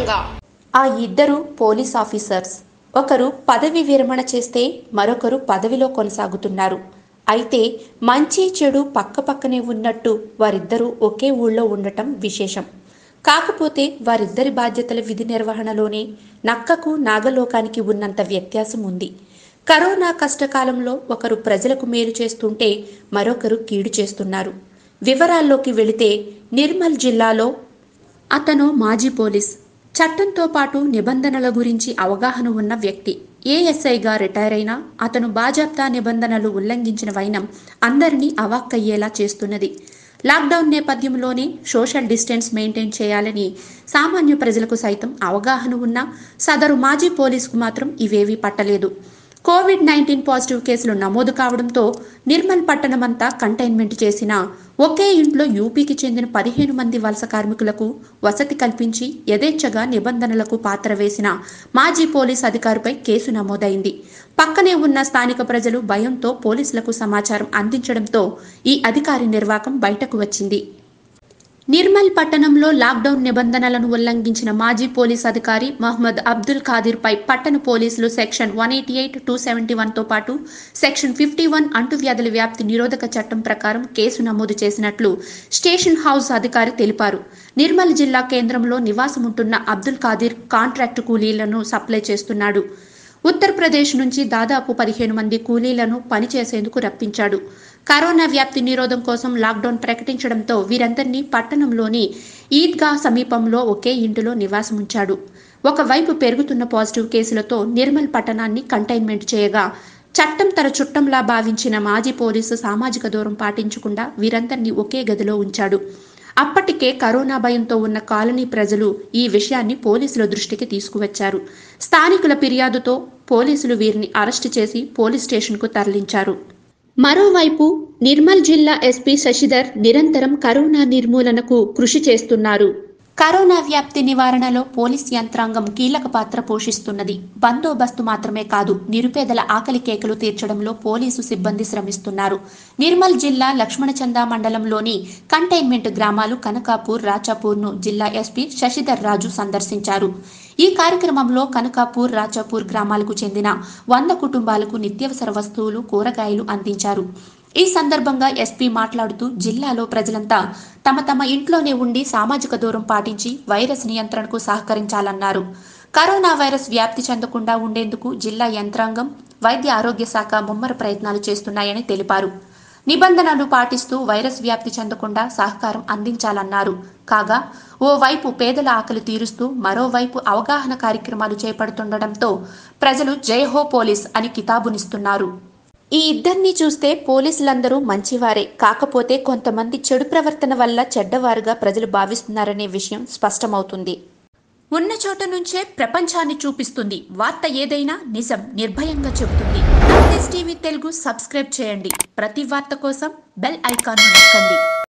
ముఖ్యాంశంగా ఆ ఇద్దరు police officers ఒకరు పదవి విరమణ చేస్తే మరొకరు పదవిలో కొనసాగుతున్నారు అయితే మంచి చెడు పక్కపక్కనే ఉన్నట్టు వారిద్దరూ ఒకే ఊళ్ళో ఉండటం విశేషం కాకపోతే వారిద్దరి బాధ్యతల విధి నిర్వహణలోనే నక్కకు నాగలోకానికి ఉన్నంత వ్యత్యాసం ఉంది కరోనా కష్టకాలంలో ఒకరు ప్రజలకు మేలు చేస్తుంటే మరొకరు కీడు చేస్తున్నారు వివరాల్లోకి వెళితే నిర్మల్ జిల్లాలో అతను మాజీ పోలీస్ చట్టంతో పాటు నిబంధనల గురించి అవగాహన ఉన్న వ్యక్తి ఏఎస్ఐగా రిటైర్ అయినా అతను బాజాప్తా నిబంధనలు ఉల్లంఘించిన వైనం అందరినీ అవాక్కయ్యేలా చేస్తున్నది లాక్డౌన్ నేపథ్యంలోనే సోషల్ డిస్టెన్స్ మెయింటైన్ చేయాలని సామాన్య ప్రజలకు సైతం అవగాహన ఉన్నా సదరు మాజీ పోలీసుకు మాత్రం ఇవేవీ పట్టలేదు కోవిడ్ నైన్టీన్ పాజిటివ్ కేసులు నమోదు కావడంతో నిర్మల్ పట్టణమంతా కంటైన్మెంట్ చేసిన ఒకే ఇంట్లో యూపీకి చెందిన పదిహేను మంది వలస కార్మికులకు వసతి కల్పించి యథేచ్ఛగా నిబంధనలకు పాత్ర వేసిన మాజీ పోలీస్ అధికారిపై కేసు నమోదైంది పక్కనే ఉన్న స్థానిక ప్రజలు భయంతో పోలీసులకు సమాచారం అందించడంతో ఈ అధికారి నిర్వాకం బయటకు వచ్చింది నిర్మల్ పట్టణంలో లాక్డౌన్ నిబంధనలను ఉల్లంఘించిన మాజీ పోలీస్ అధికారి మహ్మద్ అబ్దుల్ ఖాదిర్ పై పట్టణ పోలీసులు section one eighty eight two seventy వన్తో పాటు సెక్షన్ ఫిఫ్టీ వన్ అంటువ్యాధుల వ్యాప్తి నిరోధక చట్టం ప్రకారం కేసు నమోదు చేసినట్లు స్టేషన్ హౌస్ అధికారి తెలిపారు నిర్మల్ జిల్లా కేంద్రంలో నివాసముంటున్న అబ్దుల్ ఖాదిర్ కాంట్రాక్టు కూలీలను సప్లై చేస్తున్నాడు ఉత్తరప్రదేశ్ నుంచి దాదాపు పదిహేను మంది కూలీలను పనిచేసేందుకు రప్పించాడు కరోనా వ్యాప్తి నిరోధం కోసం లాక్డౌన్ ప్రకటించడంతో వీరందరినీ పట్టణంలోని ఈద్గా సమీపంలో ఒకే ఇంటిలో నివాసముంచాడు ఒకవైపు పెరుగుతున్న పాజిటివ్ కేసులతో నిర్మల్ పట్టణాన్ని కంటైన్మెంట్ చేయగా చట్టం తన చుట్టంలా భావించిన మాజీ పోలీసు సామాజిక దూరం పాటించకుండా వీరందరినీ ఒకే గదిలో ఉంచాడు అప్పటికే కరోనా భయంతో ఉన్న కాలనీ ప్రజలు ఈ విషయాన్ని పోలీసుల దృష్టికి తీసుకువచ్చారు స్థానికుల ఫిర్యాదుతో పోలీసులు వీరిని అరెస్టు చేసి పోలీస్ స్టేషన్కు తరలించారు మరోవైపు నిర్మల్ జిల్లా ఎస్పీ శశిధర్ నిరంతరం కరోనా నిర్మూలనకు కృషి చేస్తున్నారు కరోనా వ్యాప్తి నివారణలో పోలీస్ యంత్రాంగం కీలక పాత్ర పోషిస్తున్నది బందోబస్తు మాత్రమే కాదు నిరుపేదల ఆకలి కేకలు తీర్చడంలో పోలీసు సిబ్బంది శ్రమిస్తున్నారు నిర్మల్ జిల్లా లక్ష్మణచంద మండలంలోని కంటైన్మెంట్ గ్రామాలు కనకాపూర్ రాచాపూర్ను జిల్లా ఎస్పీ శశిధర్ రాజు సందర్శించారు ఈ కార్యక్రమంలో కనకాపూర్ రాచాపూర్ గ్రామాలకు చెందిన వంద కుటుంబాలకు నిత్యావసర వస్తువులు కూరగాయలు అందించారు ఈ సందర్భంగా ఎస్పీ మాట్లాడుతూ జిల్లాలో ప్రజలంతా తమ తమ ఇంట్లోనే ఉండి సామాజిక దూరం పాటించి వైరస్ నియంత్రణకు సహకరించాలన్నారు కరోనా వైరస్ వ్యాప్తి చెందకుండా ఉండేందుకు జిల్లా యంత్రాంగం వైద్య ఆరోగ్య శాఖ ముమ్మర ప్రయత్నాలు చేస్తున్నాయని తెలిపారు నిబంధనలు పాటిస్తూ వైరస్ వ్యాప్తి చెందకుండా సహకారం అందించాలన్నారు కాగా ఓవైపు పేదల ఆకలి తీరుస్తూ మరోవైపు అవగాహన కార్యక్రమాలు చేపడుతుండటంతో ప్రజలు జై హో పోలీస్ అని కితాబునిస్తున్నారు ఈ ఇద్దరిని చూస్తే పోలీసులందరూ మంచివారే కాకపోతే కొంతమంది చెడు ప్రవర్తన వల్ల చెడ్డవారుగా ప్రజలు భావిస్తున్నారనే విషయం స్పష్టమవుతుంది ఉన్న చోట నుంచే ప్రపంచాన్ని చూపిస్తుంది వార్త ఏదైనా నిజం నిర్భయంగా చెబుతుంది టీవీ తెలుగు సబ్స్క్రైబ్ చేయండి ప్రతి వార్త కోసం బెల్ ఐకాన్ నొక్కండి